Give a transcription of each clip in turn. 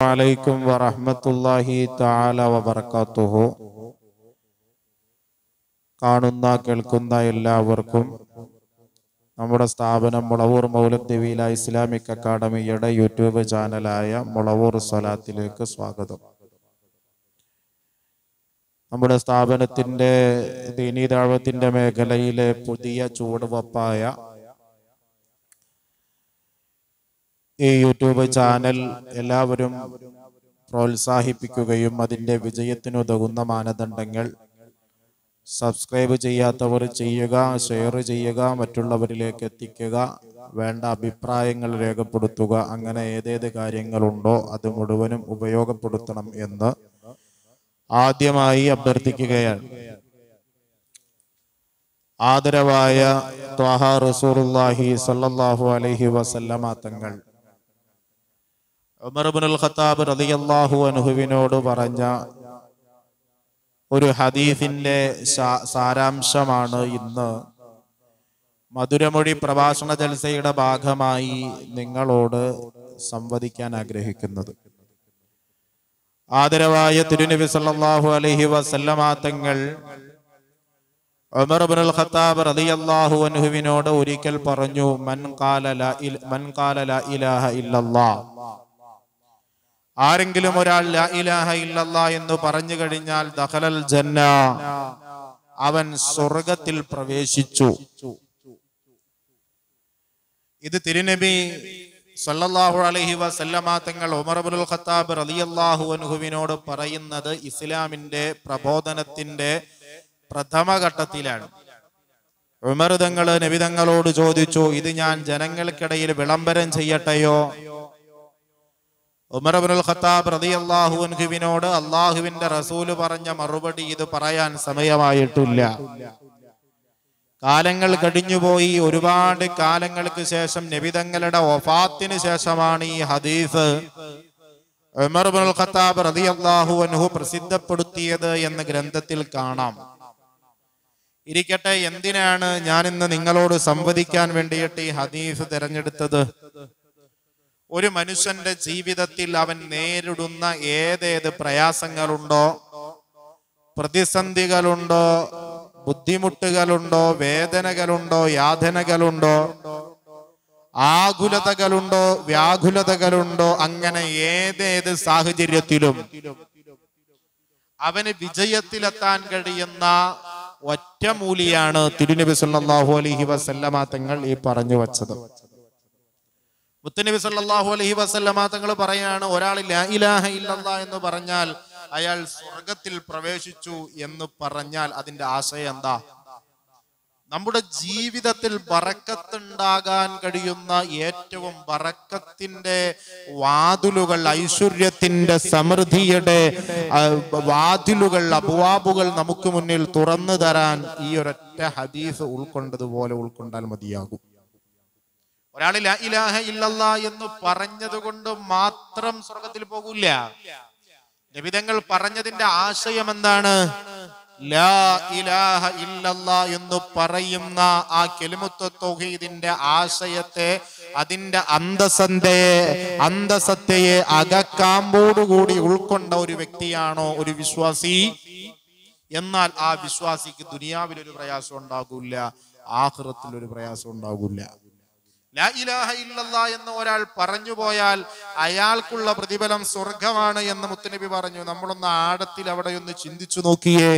عليكم ورحمة الله تعالى وبركاته കാണുന്ന കേൾക്കുന്ന എല്ലാവർക്കും നമ്മുടെ സ്ഥാപനം മുളവൂർ മൗലം ദേവിയില ഇസ്ലാമിക് അക്കാഡമിയുടെ യൂട്യൂബ് ചാനലായ മുളവൂർ സ്വലാത്തിലേക്ക് സ്വാഗതം നമ്മുടെ സ്ഥാപനത്തിന്റെ ദീനീതാഴത്തിന്റെ മേഖലയിലെ പുതിയ ചുവടുവപ്പായ ഈ യൂട്യൂബ് ചാനൽ എല്ലാവരും പ്രോത്സാഹിപ്പിക്കുകയും അതിൻ്റെ വിജയത്തിനുതകുന്ന മാനദണ്ഡങ്ങൾ സബ്സ്ക്രൈബ് ചെയ്യാത്തവർ ചെയ്യുക ഷെയർ ചെയ്യുക മറ്റുള്ളവരിലേക്ക് എത്തിക്കുക വേണ്ട അഭിപ്രായങ്ങൾ രേഖപ്പെടുത്തുക അങ്ങനെ ഏതേത് കാര്യങ്ങളുണ്ടോ അത് മുഴുവനും ഉപയോഗപ്പെടുത്തണം എന്ന് ആദ്യമായി അഭ്യർത്ഥിക്കുകയാണ് ആദരവായ ത്വാഹ റസൂറുല്ലാഹി സല്ലല്ലാഹു അലൈഹി വസല്ലമ തങ്ങൾ ഉമർ ഇബ്നുൽ ഖത്താബ് റളിയല്ലാഹു അൻഹുവിനോട് പറഞ്ഞ ഒരു ഹദീസിന്റെ സാ- സാരാംശമാണ് ഇന്ന് മധുരമൊഴി പ്രഭാഷണ ജൽസയുടെ ഭാഗമായി നിങ്ങളോട് സംവദിക്കാൻ ആഗ്രഹിക്കുന്നത് ആദരവായ തിരുനബി സല്ലല്ലാഹു അലൈഹി വസല്ലമ തങ്ങൾ ഉമർ ഇബ്നുൽ ഖത്താബ് റളിയല്ലാഹു അൻഹുവിനോട് ഒരിക്കൽ പറഞ്ഞു മൻ ഖാല ലാ ഇൽ- മൻ ഖാല ലാ ഇലാഹ ഇല്ലല്ലാഹ് ആരെങ്കിലും ഒരാൾ ലാ ഇലാഹ ഇല്ലല്ലാ എന്ന് പറഞ്ഞു കഴിഞ്ഞാൽ ദഖലൽ ജന്ന അവൻ സ്വർഗത്തിൽ പ്രവേശിച്ചു ഇത് തിരുനബി സല്ലല്ലാഹു അലൈഹി വസല്ലമ തങ്ങൾ ഉമർ ഇബ്നുൽ ഖത്താബ് റളിയല്ലാഹു അൻഹുവിനോട് പറയുന്നത് ഇസ്ലാമിന്റെ പ്രബോധനത്തിന്റെ പ്രഥമ ഘട്ടത്തിലാണ് ഉമർ തങ്ങൾ നബി തങ്ങളോട് ചോദിച്ചു ഇത് ഞാൻ ജനങ്ങൾക്കിടയിൽ വിളംബരം ചെയ്യട്ടെയോ ഉമർ അബ്നുൽ ഖത്താബ് റളിയല്ലാഹു അൻഹുവിനോട് അള്ളാഹുവിന്റെ റസൂല് പറഞ്ഞ മറുപടി ഇത് പറയാൻ സമയമായിട്ടില്ല കാലങ്ങൾ കഴിഞ്ഞുപോയി ഒരുപാട് കാലങ്ങൾക്ക് ശേഷം നബിതങ്ങളുടെ വഫാത്തിന് ശേഷമാണ് ഈ ഹദീസ് ഉമർ അബ്നുൽ ഖത്താബ് റളിയല്ലാഹു അൻഹു പ്രസിദ്ധപ്പെടുത്തിയത് എന്ന് ഗ്രന്ഥത്തിൽ കാണാം ഇരിക്കട്ടെ എന്തിനാണ് ഞാൻ ഇന്ന് നിങ്ങളോട് സംവദിക്കാൻ വേണ്ടിയിട്ട് ഈ ഹദീസ് തിരഞ്ഞെടുത്തത് ഒരു മനുഷ്യന്റെ ജീവിതത്തിൽ അവൻ നേരിടുന്ന ഏതേത് പ്രയാസങ്ങളുണ്ടോ പ്രതിസന്ധികളുണ്ടോ ബുദ്ധിമുട്ടുകളുണ്ടോ വേദനകളുണ്ടോ യാതനകളുണ്ടോ ആകുലതകളുണ്ടോ വ്യാകുലതകളുണ്ടോ അങ്ങനെ ഏതേത് സാഹചര്യത്തിലും അവന് വിജയത്തിലെത്താൻ കഴിയുന്ന ഒറ്റമൂലിയാണ് തിരുനബി സല്ലല്ലാഹു അലൈഹി വസല്ലമ തങ്ങൾ ഈ പറഞ്ഞു വച്ചത് മുത്തനബി സല്ലല്ലാഹു അലൈഹി വസല്ലമ തങ്ങൾ പറയാണ് ഒരാൾ ലാ ഇലാഹ ഇല്ലല്ലാ എന്ന് പറഞ്ഞാൽ അയാൾ സ്വർഗത്തിൽ പ്രവേശിച്ചു എന്ന് പറഞ്ഞാൽ അതിന്റെ ആശയം എന്താ നമ്മുടെ ജീവിതത്തിൽ ബറക്കത്തുണ്ടാകാൻ കഴിയുന്ന ഏറ്റവും ബറക്കത്തിന്റെ വാതിലുകൾ ഐശ്വര്യത്തിന്റെ സമൃദ്ധിയുടെ ആ, വാതിലുകൾ അബുവാബുകൾ നമുക്ക് മുന്നിൽ തുറന്നു തരാൻ ഈ ഒരൊറ്റ ഹദീസ് ഉൾക്കൊണ്ടതുപോലെ ഉൾക്കൊണ്ടാൽ മതിയാകും ഒരാൾ ലാ ഇലാഹ ഇല്ലല്ലാ എന്ന് പറഞ്ഞത് കൊണ്ട് മാത്രം സ്വർഗത്തിൽ പോകൂല നബിതങ്ങൾ പറഞ്ഞതിന്റെ ആശയം എന്താണ് ലാ ഇലാഹ ഇല്ലല്ലാ എന്ന് പറയുന്ന ആ കെലിമുത്ത തൗഹീദിന്റെ ആശയത്തെ അതിന്റെ അന്തസന്തയെ അന്തസത്തയെ അകക്കാമ്പോടുകൂടി ഉൾക്കൊണ്ട ഒരു വ്യക്തിയാണോ ഒരു വിശ്വാസി എന്നാൽ ആ വിശ്വാസിക്ക് ദുനിയാവിൽ ഒരു പ്രയാസം ഉണ്ടാകൂല ആഹ്റത്തിൽ ഒരു പ്രയാസം ഉണ്ടാകൂല ലാ ഇലാഹ ഇല്ലല്ലാ എന്ന് ഒരാൾ പറഞ്ഞു പോയാൽ അയാൾക്കുള്ള പ്രതിഫലം സ്വർഗമാണ് എന്ന് മുത്തനബി പറഞ്ഞു നമ്മളൊന്ന് ആഴത്തിൽ അവിടെ ഒന്ന് ചിന്തിച്ചു നോക്കിയേ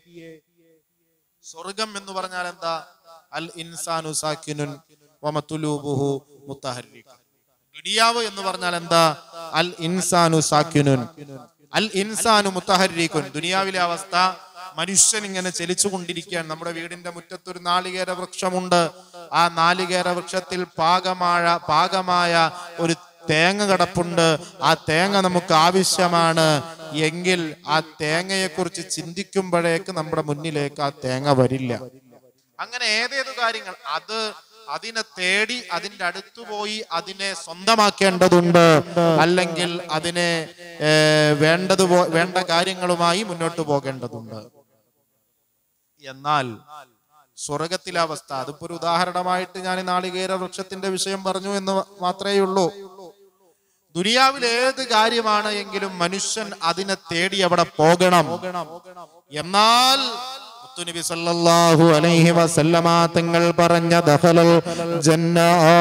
സ്വർഗം എന്ന് പറഞ്ഞാൽ എന്താ അൽ ഇൻസാനു സാക്കിനുൻ വമത്തുലൂബുഹു മുത്തഹരിക ദുനിയാവ് എന്ന് പറഞ്ഞാൽ എന്താ അൽ ഇൻസാനു സാക്കിനുൻ അൽ ഇൻസാനു മുത്തഹരിക്കുൻ ദുനിയാവിലെ അവസ്ഥ മനുഷ്യൻ ഇങ്ങനെ ചലിച്ചു കൊണ്ടിരിക്കുകയാണ് നമ്മുടെ വീടിന്റെ മുറ്റത്തൊരു നാളികേര വൃക്ഷമുണ്ട് ആ നാളികേര വൃക്ഷത്തിൽ പാകമായ പാകമായ ഒരു തേങ്ങ കിടപ്പുണ്ട് ആ തേങ്ങ നമുക്ക് ആവശ്യമാണ് എങ്കിൽ ആ തേങ്ങയെ കുറിച്ച് ചിന്തിക്കുമ്പോഴേക്ക് നമ്മുടെ മുന്നിലേക്ക് ആ തേങ്ങ വരില്ല അങ്ങനെ ഏതേതു കാര്യങ്ങൾ അത് അതിനെ തേടി അതിന്റെ അടുത്തു പോയി അതിനെ സ്വന്തമാക്കേണ്ടതുണ്ട് അല്ലെങ്കിൽ അതിനെ ഏർ, വേണ്ടത് പോ- വേണ്ട കാര്യങ്ങളുമായി മുന്നോട്ട് പോകേണ്ടതുണ്ട് എന്നാൽ സ്വർഗത്തിലെ അവസ്ഥ അതിപ്പോ ഒരു ഉദാഹരണമായിട്ട് ഞാൻ ഈ നാളികേര വൃക്ഷത്തിന്റെ വിഷയം പറഞ്ഞു എന്ന് മാത്രമേ ഉള്ളൂ ദുനിയാവിൽ ഏത് കാര്യമാണ് എങ്കിലും മനുഷ്യൻ അതിനെ തേടി അവിടെ പോകണം എന്നാൽ മുത്തുനബി സല്ലല്ലാഹു അലൈഹി വസല്ലമ തങ്ങൾ പറഞ്ഞ ദഖലൽ ജന്ന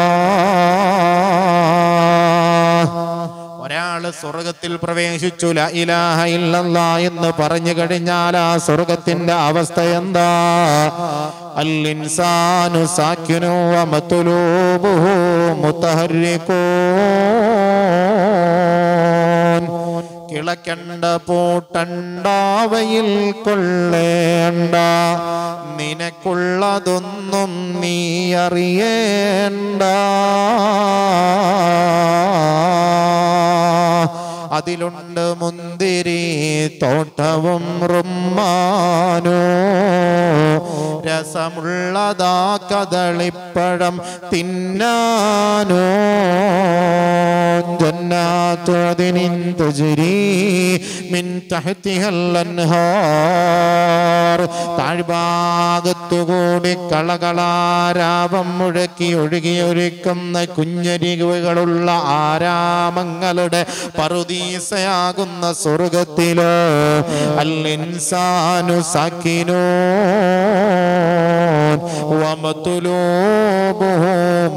ഒരാള് സ്വർഗത്തിൽ പ്രവേശിച്ചു ല ഇലാഹ ഇല്ലല്ലാ എന്ന് പറഞ്ഞു കഴിഞ്ഞാൽ ആ സ്വർഗത്തിന്റെ അവസ്ഥ എന്താ അൽ ഇൻസാനു സാക്കിനു വമത്തുലൂബുഹു മുത്തഹരിക്കൂൻ കിളക്കണ്ട പൂട്ടണ്ടാവയിൽ കൊള്ളേണ്ട നിനക്കുള്ളതൊന്നും നീ അറിയേണ്ട അതിലുണ്ട് മുന്തിരി തോട്ടവും റുമ്മാനോ രസമുള്ളതാ കദളിപ്പഴം തിന്നാനോ جنات عدن تجري من تحتها الأنهار താഴ്ഭാഗത്തുകൂടി കളകളാരാപം മുഴക്കി ഒഴുകിയൊരുക്കുന്ന കുഞ്ഞരികുകളുള്ള ആരാമങ്ങളുടെ പറുദീസയാകുന്ന സ്വർഗത്തിലോ അല്ലിൻസാനു സാക്കിനോ വമത്തുലൂബുഹു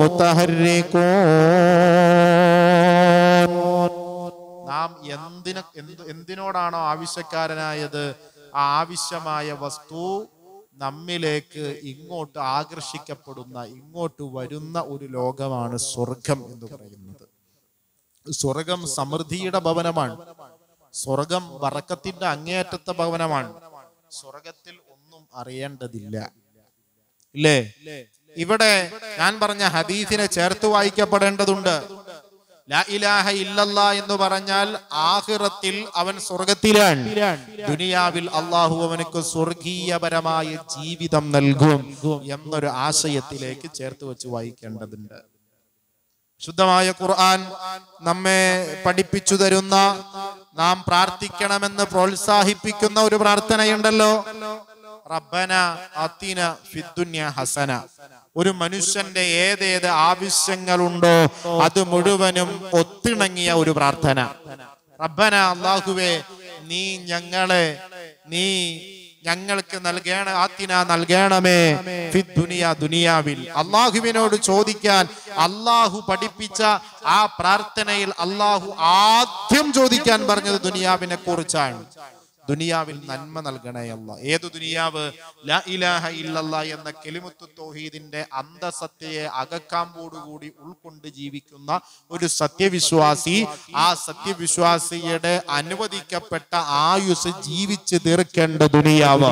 മുത്തഹരിക്കൂൻ നാം എന്തിന് എന്ത് എന്തിനോടാണോ ആവശ്യക്കാരനായത് ആ ആവശ്യമായ വസ്തു നമ്മിലേക്ക് ഇങ്ങോട്ട് ആകർഷിക്കപ്പെടുന്ന ഇങ്ങോട്ട് വരുന്ന ഒരു ലോകമാണ് സ്വർഗം എന്ന് പറയുന്നത് സ്വർഗം സമൃദ്ധിയുടെ ഭവനമാണ് സ്വർഗം വറക്കത്തിന്റെ അങ്ങേയറ്റത്തെ ഭവനമാണ് സ്വർഗത്തിൽ ഒന്നും അറിയേണ്ടതില്ല ഇല്ലേ ഇവിടെ ഞാൻ പറഞ്ഞ ഹദീസിനെ ചേർത്ത് വായിക്കപ്പെടേണ്ടതുണ്ട് ലാ ഇലാഹ ഇല്ലല്ലാ എന്ന് പറഞ്ഞാൽ ആഹിറത്തിൽ അവൻ സ്വർഗത്തിലാണ് ദുനിയാവിൽ അള്ളാഹു അവനക്ക് സ്വർഗീയപരമായ ജീവിതം നൽകും എന്നൊരു ആശയത്തിലേക്ക് ചേർത്ത് വെച്ച് വായിക്കേണ്ടതുണ്ട് ശുദ്ധമായ ഖുർആൻ നമ്മെ പഠിപ്പിച്ചു തരുന്ന നാം പ്രാർത്ഥിക്കണമെന്ന് പ്രോത്സാഹിപ്പിക്കുന്ന ഒരു പ്രാർത്ഥനയുണ്ടല്ലോ റബ്ബന അത്തിന ഫിദ്ദുന്യ ഹസന ഒരു മനുഷ്യന്റെ ഏതേത് ആവശ്യങ്ങളുണ്ടോ അത് മുഴുവനും ഒത്തിണങ്ങിയ ഒരു പ്രാർത്ഥന റബ്ബന അള്ളാഹുവേ നീ ഞങ്ങളെ നീ ഞങ്ങൾക്ക് നൽകേണ ആത്തിന നൽകണമേ ഫിദ് ദുനിയ ദുനിയാവിൽ അള്ളാഹുവിനോട് ചോദിക്കാൻ അള്ളാഹു പഠിപ്പിച്ച ആ പ്രാർത്ഥനയിൽ അള്ളാഹു ആദ്യം ചോദിക്കാൻ പറഞ്ഞത് ദുനിയാവിനെ കുറിച്ചാണ് ദുനിയാവിൽ നന്മ നൽകണേ അല്ല ഏത് ദുനിയാവ് ലാ ഇലാഹ ഇല്ലല്ല എന്ന കെലിമുത്തു തൗഹീദിന്റെ അന്തസത്യയെ അകക്കാമ്പോടുകൂടി ഉൾക്കൊണ്ട് ജീവിക്കുന്ന ഒരു സത്യവിശ്വാസി ആ സത്യവിശ്വാസിയുടെ അനുവദിക്കപ്പെട്ട ആയുസ് ജീവിച്ച് തീർക്കേണ്ട ദുനിയാവ്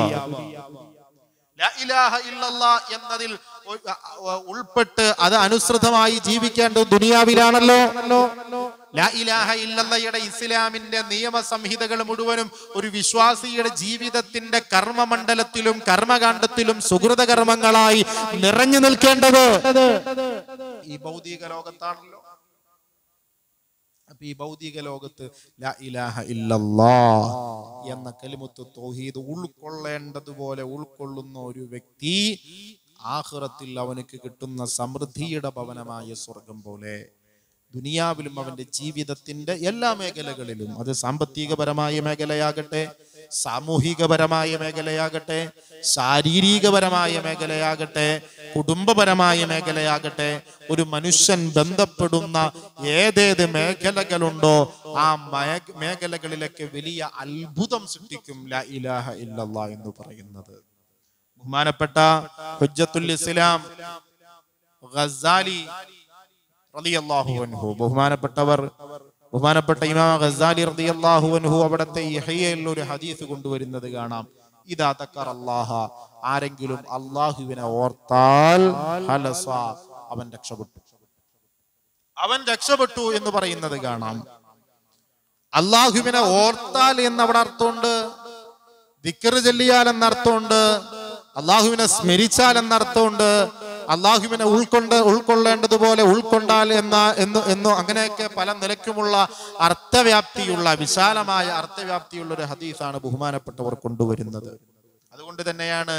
ലാ ഇലാഹ ഇല്ലല്ലാ എന്നതിൽ ഉ- ഉ- ഉൾപ്പെട്ട് അത് അനുസൃതമായി ജീവിക്കേണ്ട ദുനിയാവിലാണല്ലോ ലാ ഇലാഹ ഇല്ലല്ലയുടെ ഇസ്ലാമിന്റെ നിയമസംഹിതകൾ മുഴുവനും ഒരു വിശ്വാസിയുടെ ജീവിതത്തിന്റെ കർമ്മമണ്ഡലത്തിലും കർമ്മകാണ്ഡത്തിലും സുഹൃത കർമ്മങ്ങളായി നിറഞ്ഞു നിൽക്കേണ്ടത് ഈ ഭൗതിക ലോകത്താണല്ലോ അപ്പൊ ഈ ഭൗതിക ലോകത്ത് ലാ ഇലാഹ ഇല്ലല്ലാ എന്ന കലിമുത്ത് തൗഹീദ് ഉൾക്കൊള്ളേണ്ടതുപോലെ ഉൾക്കൊള്ളുന്ന ഒരു വ്യക്തി ആഹ്റത്തിൽ അവനക്ക് കിട്ടുന്ന സമൃദ്ധിയുടെ ഭവനമായ സ്വർഗം പോലെ ദുനിയാവിലും അവന്റെ ജീവിതത്തിന്റെ എല്ലാ മേഖലകളിലും അത് സാമ്പത്തികപരമായ മേഖലയാകട്ടെ സാമൂഹികപരമായ മേഖലയാകട്ടെ ശാരീരികപരമായ മേഖലയാകട്ടെ കുടുംബപരമായ മേഖലയാകട്ടെ ഒരു മനുഷ്യൻ ബന്ധപ്പെടുന്ന ഏതേത് മേഖലകളുണ്ടോ ആ മേ- മേഖലകളിലൊക്കെ വലിയ അത്ഭുതം സൃഷ്ടിക്കും ലാ ഇലാഹ ഇല്ലല്ലാ എന്ന് പറയുന്നത് ബഹുമാനപ്പെട്ട ഹുജ്ജത്തുൽ ഇസ്ലാം ഗസാലി റളിയല്ലാഹു അൻഹു ബഹുമാനപ്പെട്ടവർ ബഹുമാനപ്പെട്ട ഇമാം ഗസാലി റളിയല്ലാഹു അൻഹു അവിടുത്തെ ഇഹ്യയിൽ ഒരു ഹദീസ് കൊണ്ടുവരുന്നത് കാണാം ഇതാ തക്കർ അല്ലാഹ ആരെങ്കിലും അള്ളാഹുവിനെ ഓർത്താൽ ഹലസ അവൻ രക്ഷപ്പെട്ടു അവൻ രക്ഷപ്പെട്ടു എന്ന് പറയുന്നത് കാണാം അള്ളാഹുവിനെ ഓർത്താൽ എന്ന് അവിടെ അർത്ഥമുണ്ട് ദിക്കറ് ചൊല്ലിയാൽ എന്നർത്ഥമുണ്ട് അള്ളാഹുവിനെ സ്മരിച്ചാൽ എന്നർത്ഥമുണ്ട് അള്ളാഹുവിനെ ഉൾക്കൊണ്ട് ഉൾക്കൊള്ളേണ്ടതുപോലെ ഉൾക്കൊണ്ടാൽ എന്ന എന്ന് എന്നോ അങ്ങനെയൊക്കെ പല നിലയ്ക്കുമുള്ള അർത്ഥവ്യാപ്തിയുള്ള വിശാലമായ അർത്ഥവ്യാപ്തിയുള്ള ഒരു ഹദീസാണ് ബഹുമാനപ്പെട്ടവർ കൊണ്ടുവരുന്നത് അതുകൊണ്ട് തന്നെയാണ്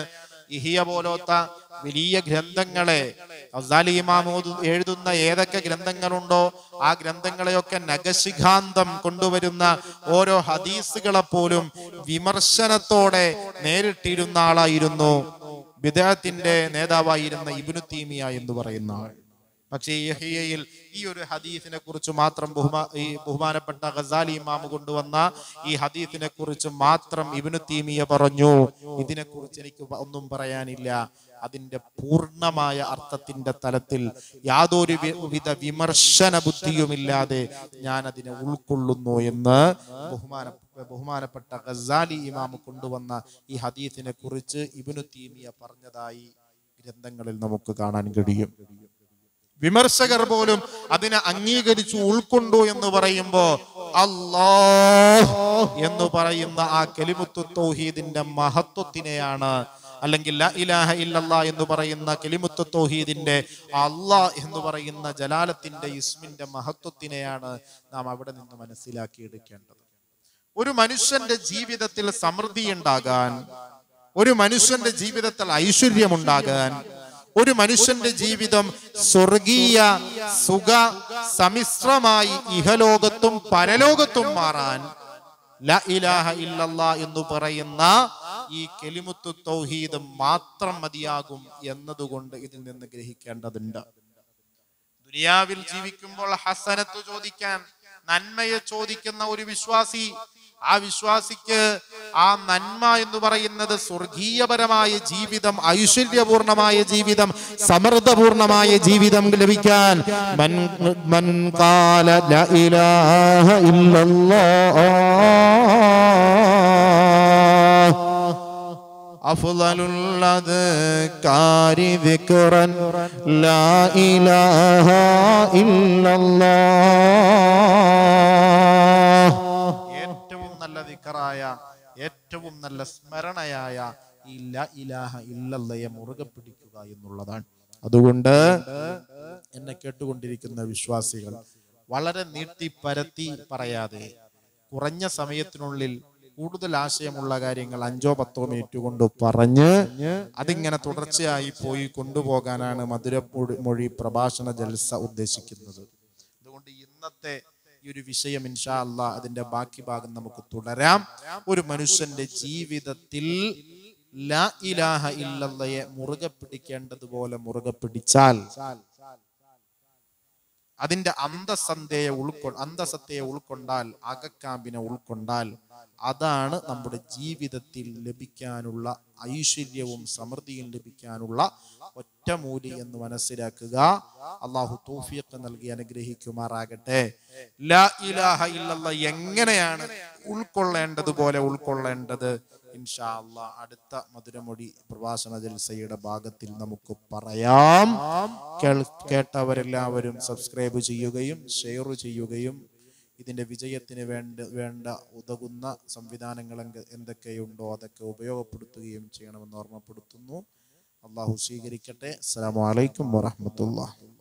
ഇഹിയ പോലത്തെ വലിയ ഗ്രന്ഥങ്ങളെ ഗസാലി ഇമാം ഓതു- എഴുതുന്ന ഏതൊക്കെ ഗ്രന്ഥങ്ങളുണ്ടോ ആ ഗ്രന്ഥങ്ങളെയൊക്കെ നഖശിഖാന്തം കൊണ്ടുവരുന്ന ഓരോ ഹദീസുകളെ പോലും വിമർശനത്തോടെ നേരിട്ടിരുന്ന ആളായിരുന്നു ബിദാത്തിന്റെ നേതാവായിരുന്ന ഇബ്നു തീമിയ എന്ന് പറയുന്ന ആൾ പക്ഷേ യഹിയയിൽ ഈ ഒരു ഹദീസിനെ കുറിച്ച് മാത്രം ബഹുമാ ഈ ബഹുമാനപ്പെട്ട ഗസാലി ഇമാമ് കൊണ്ടുവന്ന ഈ ഹദീസിനെ കുറിച്ച് മാത്രം ഇബ്നു തീമിയ പറഞ്ഞു ഇതിനെ കുറിച്ച് എനിക്ക് വ- ഒന്നും പറയാനില്ല അതിന്റെ പൂർണ്ണമായ അർത്ഥത്തിന്റെ തലത്തിൽ യാതൊരു വി- വിധ വിമർശന ബുദ്ധിയുമില്ലാതെ ഞാൻ അതിനെ ഉൾക്കൊള്ളുന്നു എന്ന് ബഹുമാന ബഹുമാനപ്പെട്ട ഗസാലി ഇമാമ് കൊണ്ടുവന്ന ഈ ഹദീസിനെ കുറിച്ച് ഇബ്നു തീമിയ പറഞ്ഞതായി ഗ്രന്ഥങ്ങളിൽ നമുക്ക് കാണാൻ കഴിയും വിമർശകർ പോലും അതിനെ അംഗീകരിച്ചു ഉൾക്കൊണ്ടു എന്ന് പറയുമ്പോ അല്ലാഹ് എന്ന് പറയുന്ന ആ കെലിമുത്തു തൗഹീദിന്റെ മഹത്വത്തിനെയാണ് അല്ലെങ്കിൽ ല ഇലാഹ ഇല്ലല്ലാ എന്ന് പറയുന്ന കെലിമുത്തു തൗഹീദിന്റെ അള്ളാഹ് എന്ന് പറയുന്ന ജലാലത്തിന്റെ ഇസ്മിന്റെ മഹത്വത്തിനെയാണ് നാം അവിടെ നിന്ന് മനസ്സിലാക്കിയെടുക്കേണ്ടത് ഒരു മനുഷ്യന്റെ ജീവിതത്തിൽ സമൃദ്ധി ഉണ്ടാകാൻ ഒരു മനുഷ്യന്റെ ജീവിതത്തിൽ ഐശ്വര്യമുണ്ടാകാൻ ഒരു മനുഷ്യന്റെ ജീവിതം സ്വർഗീയ സുഖ സമിശ്രമായി ഇഹലോകത്തും പരലോകത്തും മാറാൻ ല ഇലാഹ ഇല്ലല്ലാ എന്ന് പറയുന്ന ഈ കെലിമുത്തു തൗഹീദ് മാത്രം മതിയാകും എന്നതുകൊണ്ട് ഇതിൽ നിന്ന് ഗ്രഹിക്കേണ്ടതുണ്ട് ദുനിയാവിൽ ജീവിക്കുമ്പോൾ ഹസനത്ത് ചോദിക്കാൻ നന്മയെ ചോദിക്കുന്ന ഒരു വിശ്വാസി ആ വിശ്വാസിക്ക് ആ നന്മ എന്ന് പറയുന്നത് സ്വർഗീയപരമായ ജീവിതം ഐശ്വര്യപൂർണമായ ജീവിതം സമൃദ്ധപൂർണമായ ജീവിതം ലഭിക്കാൻ മൻ മൻ ഖാല ല ഇലാഹ ഇല്ലല്ലാഹ് أفضل الأذكار ذكرا لا إله إلا الله ഏറ്റവും നല്ല ദിക്കറായ ഏറ്റവും നല്ല സ്മരണയായ ഈ ല ഇലാഹ ഇല്ലല്ലയെ മുറുകെ പിടിക്കുക എന്നുള്ളതാണ് അതുകൊണ്ട് എന്നെ കേട്ടുകൊണ്ടിരിക്കുന്ന വിശ്വാസികൾ വളരെ നീട്ടി പരത്തി പറയാതെ കുറഞ്ഞ സമയത്തിനുള്ളിൽ കൂടുതൽ ആശയമുള്ള കാര്യങ്ങൾ അഞ്ചോ പത്തോ മിനിറ്റ് കൊണ്ട് പറഞ്ഞ് അതിങ്ങനെ തുടർച്ചയായി പോയി കൊണ്ടുപോകാനാണ് മധുരമൊഴി മൊഴി പ്രഭാഷണ ജൽസ ഉദ്ദേശിക്കുന്നത് അതുകൊണ്ട് ഇന്നത്തെ ഈ ഒരു വിഷയം ഇൻഷാ അല്ലാ അതിന്റെ ബാക്കി ഭാഗം നമുക്ക് തുടരാം ഒരു മനുഷ്യന്റെ ജീവിതത്തിൽ ലാ ഇലാഹ ഇല്ലല്ലയെ മുറുകെ പിടിക്കേണ്ടതുപോലെ മുറുകെ പിടിച്ചാൽ അതിന്റെ അന്തസന്ധയെ ഉൾക്കൊ അന്തസത്തയെ ഉൾക്കൊണ്ടാൽ അകക്കാമ്പിനെ ഉൾക്കൊണ്ടാൽ അതാണ് നമ്മുടെ ജീവിതത്തിൽ ലഭിക്കാനുള്ള ഐശ്വര്യവും സമൃദ്ധിയും ലഭിക്കാനുള്ള ഒറ്റമൂലി എന്ന് മനസ്സിലാക്കുക അള്ളാഹു തൗഫീഖ് നൽകി അനുഗ്രഹിക്കുമാറാകട്ടെ ലാ ഇലാഹ ഇല്ലല്ല എങ്ങനെയാണ് ഉൾക്കൊള്ളേണ്ടതുപോലെ ഉൾക്കൊള്ളേണ്ടത് ഇൻഷാ അല്ലാ അടുത്ത മധുരമൊഴി പ്രഭാഷണ ജൽസയുടെ ഭാഗത്തിൽ നമുക്ക് പറയാം കേൾ- കേട്ടവരെല്ലാവരും സബ്സ്ക്രൈബ് ചെയ്യുകയും ഷെയർ ചെയ്യുകയും ഇതിന്റെ വിജയത്തിന് വേണ്ട വേണ്ട ഉതകുന്ന സംവിധാനങ്ങൾ എന്ക- എന്തൊക്കെയുണ്ടോ അതൊക്കെ ഉപയോഗപ്പെടുത്തുകയും ചെയ്യണമെന്ന് ഓർമ്മപ്പെടുത്തുന്നു അള്ളാഹു സ്വീകരിക്കട്ടെ അസ്സലാമു അലൈക്കും വറഹ്മത്തുള്ളാഹി